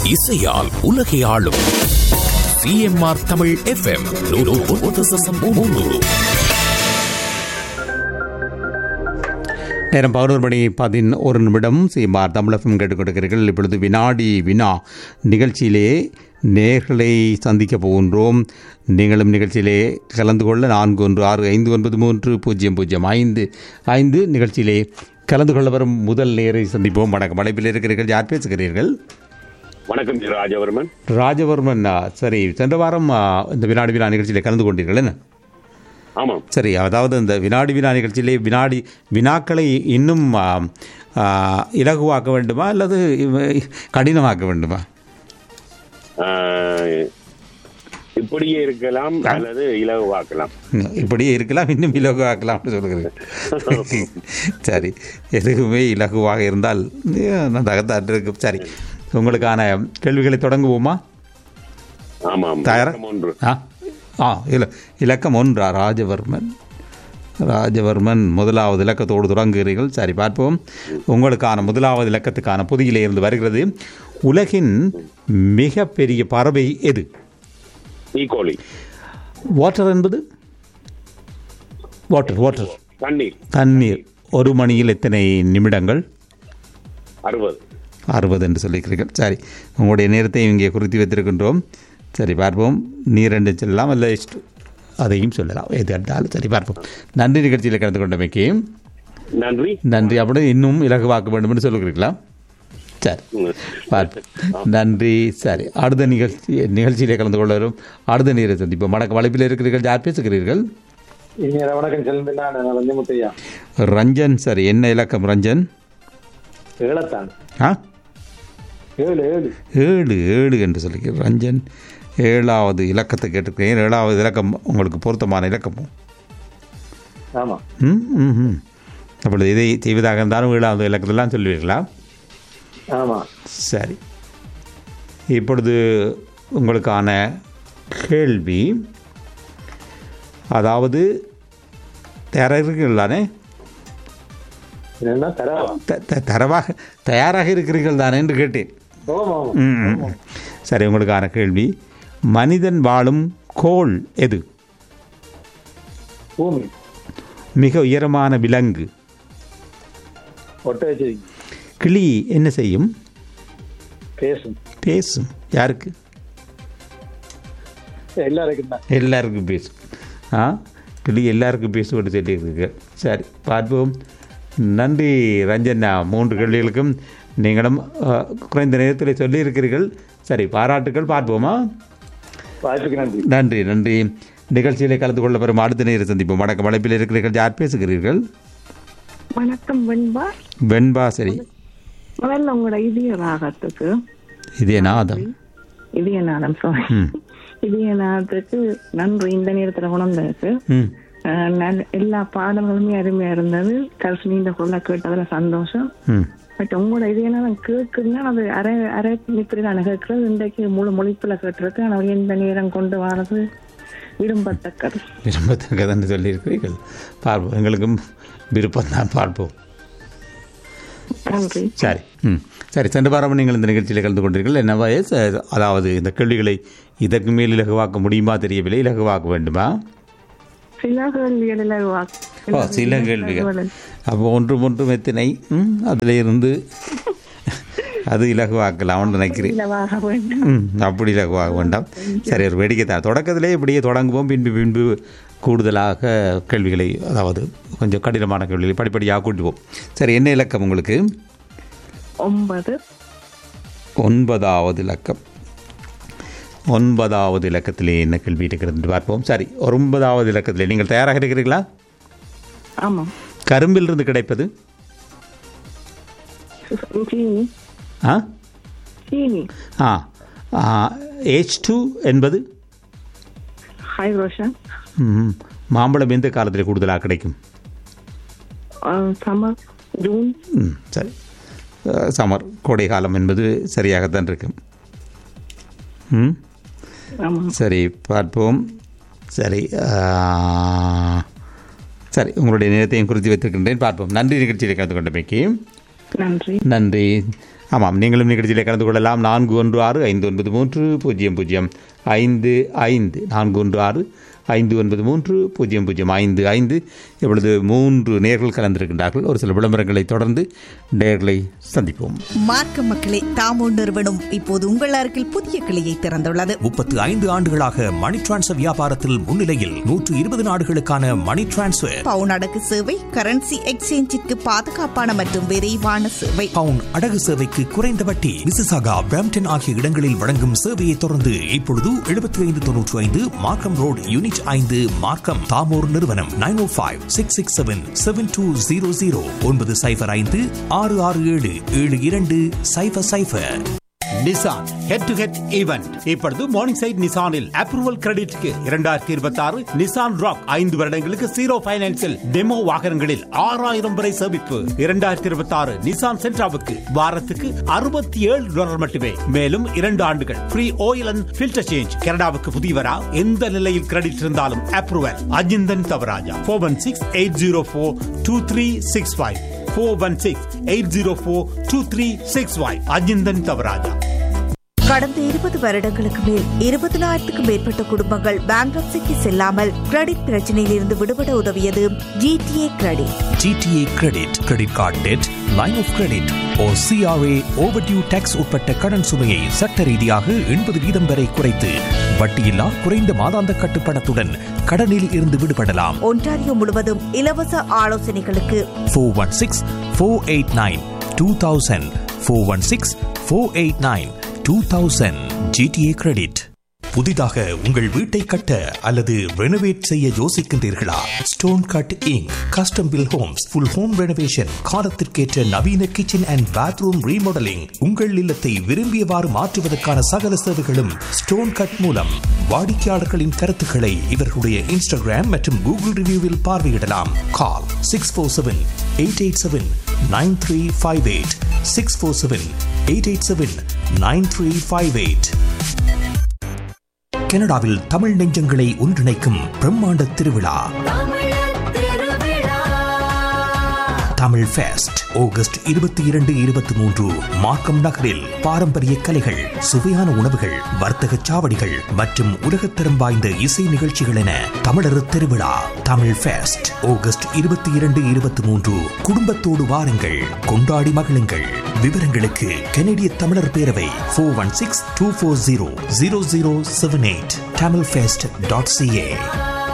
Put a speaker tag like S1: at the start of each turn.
S1: இசையால் உலகை ஆளும் சிஎம்ஆர் தமிழ் எஃப்எம்
S2: நேரம் பதினோரு மணி பதினோரு நிமிடம் சிஎம்ஆர் தமிழகம் கேட்டுக்கொண்டிருக்கிறீர்கள் இப்பொழுது வினாடி வினா நிகழ்ச்சியிலே நேர்களை சந்திக்க போகின்றோம் நீங்களும் நிகழ்ச்சியிலே கலந்து கொள்ள நான்கு ஒன்று ஆறு ஐந்து ஒன்பது மூன்று பூஜ்ஜியம் பூஜ்ஜியம் ஐந்து ஐந்து நிகழ்ச்சியிலே கலந்து கொள்ள வரும் முதல் நேரை சந்திப்போம் வணக்கம் அழைப்பில் இருக்கிறீர்கள் யார் பேசுகிறீர்கள்
S3: வணக்கம் திரு ராஜவர்மன்
S2: ராஜவர்மன் ஆ, சரி சென்ற வாரம் ஆ, இந்த வினாடி வினா நிகழ்ச்சியிலே கலந்து கொண்டீர்கள் என்ன
S3: ஆமாம்
S2: சரி அதாவது இந்த வினாடி வினா நிகழ்ச்சியிலே வினாடி வினாக்களை இன்னும் ஆ, ஆ, இலகுவாக்க வேண்டுமா அல்லது இவ- கடினமாக்க வேண்டுமா
S3: ஆஹ், இப்படியே இருக்கலாம் அல்லது இலகுவாக்கலாம்
S2: ம், இப்படியே இருக்கலாம் இன்னும் இலகுவாக்கலாம்னு சொல்லுகிறேன் சரி எதுவுமே இலகுவாக இருந்தால் நன்றாகத்தான் இருக்கும் சரி உங்களுக்கான கேள்விகளை தொடங்குவோமா
S3: ஆமாம்
S2: தயாரா?
S3: இலக்கம் ஒன்று
S2: ஆ ஆ இல இலக்கம் ஒன்றா ராஜவர்மன் ராஜவர்மன் முதலாவது இலக்கத்தோடு தொடங்குகிறீர்கள் சரி பார்ப்போம் உங்களுக்கான முதலாவது இலக்கத்துக்கான புதியிலே இருந்து வருகிறது உலகின் மிகப்பெரிய பறவை எது
S3: ஈகோலி
S2: வாட்டர் என்பது வாட்டர் வாட்டர்
S3: தண்ணீர்
S2: தண்ணீர் ஒரு மணியில் எத்தனை நிமிடங்கள்
S3: அறுபது
S2: அறுபது என்று சொல்லியிருக்கிறீர்கள் சரி உங்களுடைய நேரத்தை இங்கே குறித்து வைத்திருக்கின்றோம் சரி பார்ப்போம் நீர் என்று சொல்லலாம் அல்ல இஷ்ட- அதையும் சொல்லலாம் எது என்றாலும் சரி பார்ப்போம் நன்றி நிகழ்ச்சியில் கலந்து கொண்டமைக்கு
S3: நன்றி
S2: நன்றி அப்படி இன்னும் இலகுவாக்க வேண்டும் என்று சொல்லுகிறீர்களா சரி பார்ப்போம் நன்றி சரி அடுத்த நிகழ்ச்சி நிகழ்ச்சியிலே கலந்து கொள்ள வரும் அடுத்த நீரை சந்திப்போம் வணக்கம் வளைப்பில் இருக்கிறீர்கள் யார் பேசுகிறீர்கள்
S4: இனிய வணக்கம் செல்வி நான் ரஞ்சமுத்தையா
S2: ரஞ்சன் சரி என்ன இலக்கம் ரஞ்சன்
S4: ஏழத்தான்
S2: ஆ
S4: ஏழு ஏழு
S2: ஏழு ஏழு என்று சொல்லிக்கிறேன் ரஞ்சன் ஏழாவது இலக்கத்தை கேட்டிருக்கிறேன் ஏழாவது இலக்கம் உங்களுக்கு பொருத்தமான இலக்கமும்
S4: ஆமா
S2: ம் ம் ம் அப்பொழுது இதை செய்வதாக இருந்தாலும் ஏழாவது இலக்கத்தெல்லாம் சொல்லுவீர்களா
S4: ஆமா
S2: சரி இப்பொழுது உங்களுக்கான கேள்வி அதாவது தயாராக தானே
S4: என்னன்னா தரவா
S2: த- த- தரவாக தயாராக இருக்கிறீர்கள் தானே என்று கேட்டேன்
S4: ஆமா ஆமா
S2: ம், ம். சரி உங்களுக்கான கேள்வி மனிதன் வாழும் கோள் எது
S4: பூமி
S2: மிக உயரமான விலங்கு
S4: ஒட்ட வச்சிருக்கீங்க
S2: கிளி என்ன செய்யும்
S4: பேசும்
S2: பேசும் யாருக்கு
S4: எல்லாருக்கும் தான்
S2: எல்லாருக்கும் பேசும் ஆ கிளி எல்லாருக்கும் பேசுவோன்னு சொல்லியிருக்கு சரி பார்ப்போம் நன்றி ரஞ்சனா மூன்று கேள்விகளுக்கும் நீங்களும் ஆ, குறைந்த நேரத்தில் சொல்லியிருக்கிறீர்கள் சரி பாராட்டுக்கள் பார்ப்போமா
S4: வாய்ப்புக்கு நன்றி
S2: நன்றி நன்றி நிகழ்ச்சியிலே கலந்து கொள்ள வரும் அடுத்த நேரம் சந்திப்போம் வணக்கம் அழைப்பில் இருக்கிறீர்கள் யார் பேசுகிறீர்கள்
S5: வணக்கம் வெண்பா
S2: வெண்பா சரி
S5: முதல்ல உங்களோட இதய ராகத்துக்கு
S2: இதே நாதம்
S5: இதய நாதம் சாரி
S2: ம்
S5: இதய நாதத்துக்கு நன்றி இந்த நேரத்துல உணர்ந்ததுக்கு
S2: ம்
S5: அஹ், நல்ல- எல்லா பாடல்களுமே அருமையா இருந்தது கல்சி நீண்ட குரலா கேட்டதுல சந்தோஷம்
S2: ம்
S5: பட் உங்களோட இதய நாதம் கேட்குதுன்னா அது அரை அரை இப்படி நான் கேட்கறது இன்றைக்கு முழு மொழிப்புல கேட்டிருக்கு ஆனால் எந்த நேரம் கொண்டு வரது விரும்பத்தக்கது
S2: விரும்பத்தக்கதுன்னு சொல்லியிருக்கிறீர்கள் பார்ப்போம் எங்களுக்கும் விருப்பம் தான் பார்ப்போம்
S5: நன்றி
S2: சரி ம் சரி சென்ற வாரம் நீங்கள் இந்த நிகழ்ச்சியில் கலந்து கொண்டீர்கள் என்னவா ச- அதாவது இந்த கேள்விகளை இதற்கு மேல் இலகுவாக்க முடியுமா தெரியவில்லை இலகுவாக்க வேண்டுமா
S5: சில கேள்விகளில்
S2: ஓ சில கேள்விகள் அப்போ ஒன்றும் ஒன்றும் எத்தனை ம் அதில் இருந்து அது இலகுவாக்கலாம்னு நினைக்கிறேன்
S5: இலவாக வேண்டும்
S2: ம் அப்படி இலகுவாக வேண்டாம் சரி ஒரு வேடிக்கை தான் தொடக்கத்திலே இப்படியே தொடங்குவோம் பின்பு பின்பு கூடுதலாக கேள்விகளை அதாவது கொஞ்சம் கடினமான கேள்விகளை படிப்படியாக கூட்டுவோம் சரி என்ன இலக்கம் உங்களுக்கு
S5: ஒன்பது
S2: ஒன்பதாவது இலக்கம் ஒன்பதாவது இலக்கத்திலே என்ன கேள்வி இருக்கிறது என்று பார்ப்போம் சரி ஒன்பதாவது இலக்கத்திலே நீங்கள் தயாராக இருக்கிறீர்களா
S5: ஆமாம்
S2: கரும்பிலிருந்து கிடைப்பது
S5: சீனி
S2: ஆ
S5: சீனி
S2: ஆ ஏச் டூ என்பது
S5: ஹைட்ரோஷன்
S2: ம், மாம்பழம் எந்த காலத்தில் கூடுதலாக கிடைக்கும்
S5: சம்மர் ஜூன்
S2: ம் சரி அஹ், சமர் கோடை காலம் என்பது சரியாகத்தான் இருக்கும் ம்
S5: ஆமாம்
S2: சரி பார்ப்போம் சரி ஆ, சரி உங்களுடைய நேரத்தையும் குறித்து வைத்திருக்கின்றேன் பார்ப்போம் நன்றி நிகழ்ச்சியில் கலந்து கொண்டமைக்கு
S5: நன்றி
S2: நன்றி ஆமாம் நீங்களும் நிகழ்ச்சியில் கலந்து கொள்ளலாம் நான்கு ஒன்று ஆறு ஐந்து ஒன்பது மூன்று பூஜ்ஜியம் பூஜ்ஜியம் ஐந்து ஐந்து நான்கு ஒன்று ஆறு ஐந்து ஒன்பது மூன்று பூஜ்ஜியம் பூஜ்ஜியம் ஐந்து ஐந்து இப்பொழுது மூன்று நேர்கள் கலந்திருக்கின்றார்கள் ஒரு சில விளம்பரங்களை தொடர்ந்து நேர்களை சந்திப்போம்
S6: மார்க்க மக்களே தாமோ நிறுவனம் இப்போது உங்கள் அருகில் புதிய கிளையை திறந்துள்ளது
S1: முப்பத்து ஐந்து ஆண்டுகளாக மணி டிரான்ஸ்ஃபர் வியாபாரத்தில் முன்னிலையில் நூற்று இருபது நாடுகளுக்கான மணி டிரான்ஸ்ஃபர்
S6: பவுன் அடகு சேவை கரன்சி எக்ஸ்சேஞ்சிற்கு பாதுகாப்பான மற்றும் விரைவான சேவை
S1: பவுன் அடகு சேவைக்கு குறைந்த வட்டி விசிசாகா பிரம்டன் ஆகிய இடங்களில் வழங்கும் சேவையை தொடர்ந்து இப்பொழுது எழுபத்தி ஐந்து தொன்னூற்றி ஐந்து மார்க்கம் ரோடு யூனிட் ஐந்து மார்க்கம் தாமோர் நிறுவனம் nine O five six six seven seven two zero zero ஒன்பது சைஃபர் ஐந்து ஆறு ஆறு ஏழு ஏழு இரண்டு சைஃபர் சைஃபர்
S7: Nissan head to head event இப்பொழுது மார்னிங் சைட் நிசானில் அப்ரூவல் கிரெடிட்க்கு இரண்டாயிரத்தி இருபத்தி ஆறு நிசான் ராக் ஐந்து வருடங்களுக்கு ஜீரோ பைனான்சில் டெமோ வாகனங்களில் ஆறாயிரம் வரை சேமிப்பு இரண்டாயிரத்தி இருபத்தி ஆறு நிசான் சென்ட்ராவுக்கு வாரத்துக்கு அறுபத்தி ஏழு டாலர் மட்டுமே மேலும் இரண்டு ஆண்டுகள் free oil and filter change கனடாவுக்கு புதியவரா எந்த நிலையில் கிரெடிட் இருந்தாலும் approval Ajinthan Thavarajah four one six eight zero four two three six five four one six eight zero four two three six five Ajinthan Thavarajah
S6: கடந்த இருபது வருடங்களுக்கு மேல் இருபதனாயிரத்துக்கும் மேற்பட்ட குடும்பங்கள் பேங்க்ரப்சிக்கு செல்லாமல் கிரெடிட் பிரச்சனையில் இருந்து விடுபட உதவியது GTA credit
S1: GTA credit credit card debt line of credit or CRA overdue tax உட்பட்ட கடன் சுமையை சட்ட ரீதியாக எண்பது வீதம் வரை குறைத்து வட்டியில்லா குறைந்த மாதாந்த கட்டுப்பணத்துடன் கடனில் இருந்து விடுபடலாம்
S6: ஒன்டாரியோ முழுவதும் இலவச ஆலோசனைகளுக்கு
S1: four one six four eight nine two thousand four one six four eight nine two thousand GTA credit புதிதாக உங்கள் வீட்டை கட்ட அல்லது ரெனோவேட் செய்ய யோசிக்கின்றீர்களா Stone Cut Inc custom build homes full home renovation காலத்திற்கேற்ற நவீன கிச்சன் அண்ட் பாத்ரூம் ரீமாடலிங் உங்கள் இல்லத்தை விரும்பியவாறு மாற்றுவதற்கான சகல சேவைகளும் ஸ்டோன் கட் மூலம் வாடிக்கையாளர்களின் கருத்துக்களை இவர்களுடைய இன்ஸ்டாகிராம் மற்றும் கூகுள் ரிவ்யூவில் பார்வையிடலாம் call six four seven eight eight seven nine three five eight six four seven eight eight seven nine three five eight கனடாவில் தமிழ் நெஞ்சங்களை ஒன்றிணைக்கும் பிரம்மாண்ட திருவிழா தமிழ் ஃபெஸ்ட் ஆகஸ்ட் இருபத்தி இரண்டு இருபத்தி மூன்று மார்க்கம் நகரில் பாரம்பரிய கலைகள் சுவையான உணவுகள் வர்த்தக சாவடிகள் மற்றும் உலகத்தரம் வாய்ந்த இசை நிகழ்ச்சிகள் என தமிழர் திருவிழா தமிழ் ஃபெஸ்ட் ஆகஸ்ட் இருபத்தி இரண்டு இருபத்தி மூன்று குடும்பத்தோடு வாருங்கள் கொண்டாடி மகிழுங்கள் விவரங்களுக்கு கனடிய தமிழர் பேரவை four one six two four zero zero zero seven eight Tamil fest dot CA